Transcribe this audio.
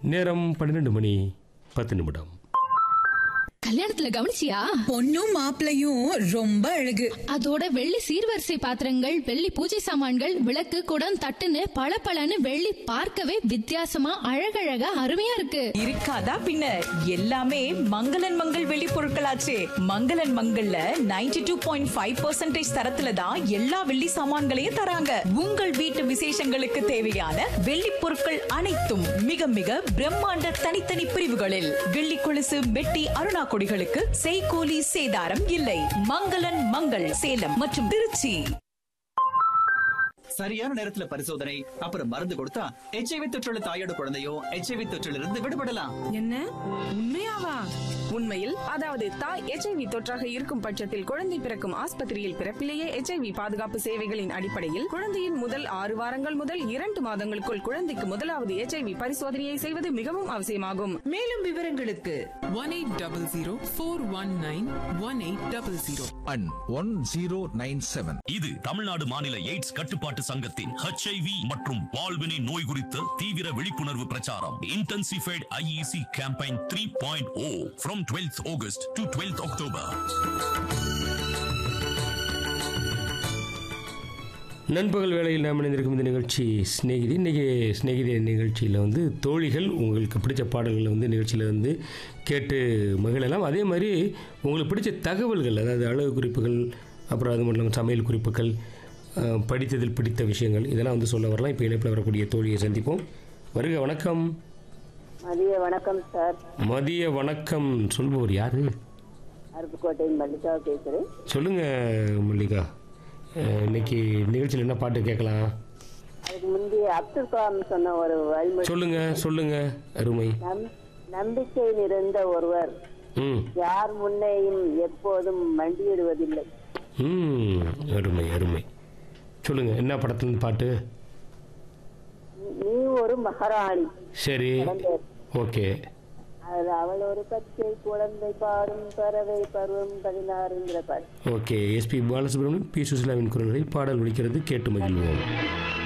நேரம் பன்னிரெண்டு மணி பத்து நிமிடம் கல்யாணத்துல கவனிச்சியா பொண்ணும் மாப்பிளையும் ரொம்ப அழகு அதோட வெள்ளி சீர்வரிசை பாத்திரங்கள் வெள்ளி பூஜை சாமான்கள் விளக்கு குடம் தட்டுன்னு பளபளன்னு வெள்ளி பார்க்கவே வித்தியாசமா அழகழகா அருமையா இருக்கு இருக்காதா பின்ன எல்லாமே மங்களன் மங்கள் வெளி பொருட்களாச்சே மங்களன் மங்கள்ல 92.5% டூ பாயிண்ட் ஃபைவ் பர்சன்டேஜ் தரத்துல தான் எல்லா வெள்ளி சாமான்களையும் தராங்க உங்கள் வீட்டு விசேஷங்களுக்கு தேவையான வெள்ளி பொருட்கள் அனைத்தும் மிக மிக பிரம்மாண்ட தனித்தனி பிரிவுகளில் வெள்ளி கொலுசு வெட்டி அருணா கொடிகளுக்கு செய்கூலி சேதாரம் இல்லை மங்களன் மங்கள் சேலம் மற்றும் திருச்சி சரியான நேரத்துல பரிசோதனை அப்புறம் மருந்து கொடுத்தா எச்ஐவி தொற்றுள்ள தாயோட குழந்தையும் எச்ஐவி தொற்றிலிருந்து இருந்து விடுபடலாம் என்ன உண்மையாவா உண்மையில் அதாவது தாய் எச்ஐவி தொற்றாக இருக்கும் பட்சத்தில் குழந்தை பிறக்கும் ஆஸ்பத்திரியில் பிறப்பிலேயே எச்ஐவி பாதுகாப்பு சேவைகளின் அடிப்படையில் குழந்தையின் முதல் ஆறு வாரங்கள் முதல் இரண்டு மாதங்களுக்குள் குழந்தைக்கு முதலாவது எச்ஐவி பரிசோதனையை செய்வது மிகவும் அவசியமாகும் மேலும் விவரங்களுக்கு one eight double zero four one nine one eight double zero and one zero nine seven இது தமிழ்நாடு மாநில எய்ட்ஸ் கட்டுப்பாட்டு சங்கத்தின் ஹெச்ஐவி மற்றும் பால்வினை நோய் குறித்த தீவிர விழிப்புணர்வு பிரச்சாரம் intensified IEC campaign three point O from twelfth August to twelfth October நண்பகல் வேளையில் நாம் இணைந்திருக்கும் இந்த நிகழ்ச்சி சிநேகிதி இன்றைக்கி சிநேகிதி நிகழ்ச்சியில் வந்து தோழிகள் உங்களுக்கு பிடிச்ச பாடல்களை வந்து நிகழ்ச்சியில் வந்து கேட்டு மகிழலாம் அதே மாதிரி உங்களுக்கு பிடிச்ச தகவல்கள் அதாவது அழகு குறிப்புகள் அப்புறம் அது மட்டும் இல்லாமல் சமையல் குறிப்புகள் அஹ், படித்ததில் பிடித்த விஷயங்கள் இதெல்லாம் வந்து சொல்ல வரலாம் இப்போ இணைப்பில் வரக்கூடிய தோழியை சந்திப்போம் வருக வணக்கம் மதிய வணக்கம் சார் மதிய வணக்கம் சொல்பவர் யார் அருப்புக்கோட்டை மல்லிகா பேசுறேன் சொல்லுங்கள் மல்லிகா அஹ், இன்னைக்கு நிகழ்ச்சியில் என்ன பாட்டு கேட்கலாம் அதுக்கு முந்தைய அப்துல் கலாம் சொன்ன ஒரு வழிமுறை சொல்லுங்க சொல்லுங்க அருமை நம் நம்பிக்கை நிறைந்த ஒருவர் ம் யார் முன்னேயும் எப்போதும் மண்டியிடுவதில்லை ம் அருமை அருமை சொல்லுங்க என்ன படத்துலேருந்து பாட்டு நீ ஒரு மகாராணி சரி ஓகே அது அவள் ஒரு பச்சை குழந்தை பாடும் பறவை பருவம் பதினாறுங்கிற பாட்டு ஓகே எஸ்பி பாலசுப்ரமணியம் பி சுசிலாவின் குரல்களில் பாடல் ஒலிக்கிறது கேட்டு மகிழ்வோம்